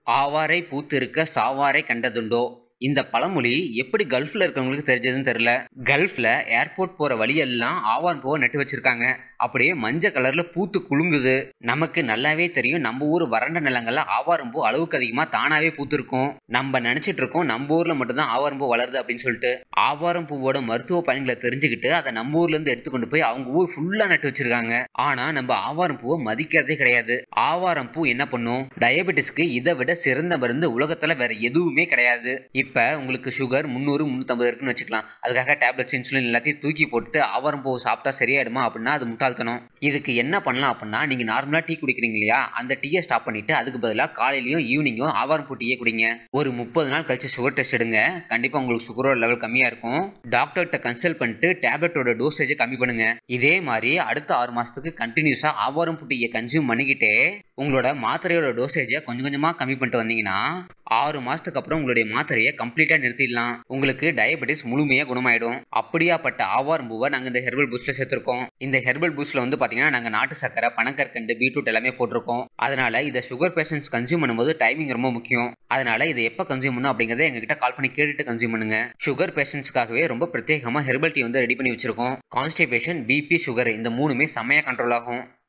ஆவாரை பூத்திருக்க சாவாரை கண்டதுண்டோ இந்த பழமொழி எப்படி கல்ஃப்ல இருக்கவங்களுக்கு தெரிஞ்சதுன்னு தெரியல கல்ஃப்ல ஏர்போர்ட் போற வழியெல்லாம் ஆவாரம் பூவை நட்டு வச்சிருக்காங்க அப்படியே மஞ்சள் கலர்ல பூத்து குலுங்குது நமக்கு நல்லாவே தெரியும் நம்ம ஊர் வறண்ட நிலங்கள்ல ஆவாரம் பூ அளவுக்கு அதிகமா தானாவே பூத்திருக்கும் நம்ம நினைச்சிட்டு இருக்கோம் நம்ம ஊர்ல மட்டும்தான் ஆவாரம் பூ வளருது அப்படின்னு சொல்லிட்டு ஆவாரம் பூவோட மருத்துவ பயன்களை தெரிஞ்சுக்கிட்டு அதை நம்ம ஊர்ல இருந்து எடுத்துக்கொண்டு போய் அவங்க ஊர் ஃபுல்லா நட்டு வச்சிருக்காங்க ஆனா நம்ம ஆவாரம் பூவை மதிக்கிறதே கிடையாது ஆவாரம் பூ என்ன பண்ணும் டயபெட்டிஸ்க்கு இதை விட சிறந்த மருந்து உலகத்துல வேற எதுவுமே கிடையாது இப்ப உங்களுக்கு சுகர் முந்நூறு முந்நூற்றம்பது இருக்குன்னு வச்சுக்கலாம் அதுக்காக டேப்லெட்ஸ் இன்சுலின் எல்லாத்தையும் தூக்கி போட்டு ஆவாரம் பூ சாப்பிட்டா சரியாயிடுமா அப்படின்னா அது முட்டாள்தனம் இதுக்கு என்ன பண்ணலாம் அப்படின்னா நீங்க நார்மலா டீ குடிக்கிறீங்க இல்லையா அந்த டீயை ஸ்டாப் பண்ணிட்டு அதுக்கு பதிலாக காலையிலயும் ஈவினிங்கும் ஆவாரம் பூ டீயே குடிங்க ஒரு முப்பது நாள் கழிச்சு சுகர் டெஸ்ட் எடுங்க கண்டிப்பா உங்களுக்கு சுகரோட லெவல் கம்மியா இருக்கும் டாக்டர்கிட்ட கன்சல்ட் பண்ணிட்டு டேப்லெட்டோட டோசேஜை கம்மி பண்ணுங்க இதே மாதிரி அடுத்த ஆறு மாசத்துக்கு கண்டினியூஸா ஆவாரம் பூ டீயை கன்சியூம் பண்ணிக்கிட்டே உங்களோட மாத்திரையோட டோசேஜை கொஞ்சம் கொஞ்சமா கம்மி பண்ணிட்டு வந்தீங்கன்னா ஆறு மாசத்துக்கு அப்புறம் உங்களுடைய மாத்திரையை கம்ப்ளீட்டா நிறுத்திடலாம் உங்களுக்கு டயபெட்டிஸ் முழுமையா குணமாயிடும் அப்படியாப்பட்ட ஆவாரம் பூவை நாங்க இந்த ஹெர்பல் பூஸ்ட்ல சேர்த்திருக்கோம் இந்த ஹெர்பல் பூஸ்ட்ல வந்து பாத்தீங்கன்னா நாங்க நாட்டு சக்கரை பனக்கற்கண்டு பீட்ரூட் எல்லாமே போட்டிருக்கோம் அதனால இதை சுகர் பேஷண்ட்ஸ் கன்சியூம் பண்ணும்போது டைமிங் ரொம்ப முக்கியம் அதனால இதை எப்போ கன்சியூம் பண்ணணும் அப்படிங்கறத எங்ககிட்ட கால் பண்ணி கேட்டுட்டு கன்சியூம் பண்ணுங்க சுகர் பேஷண்ட்ஸ்க்காகவே ரொம்ப பிரத்யேகமா ஹெர்பல் டீ வந்து ரெடி பண்ணி வச்சிருக்கோம் கான்ஸ்டிபேஷன் பிபி சுகர் இந்த மூணுமே செம்மையா கண்ட்ரோல் ஆகும்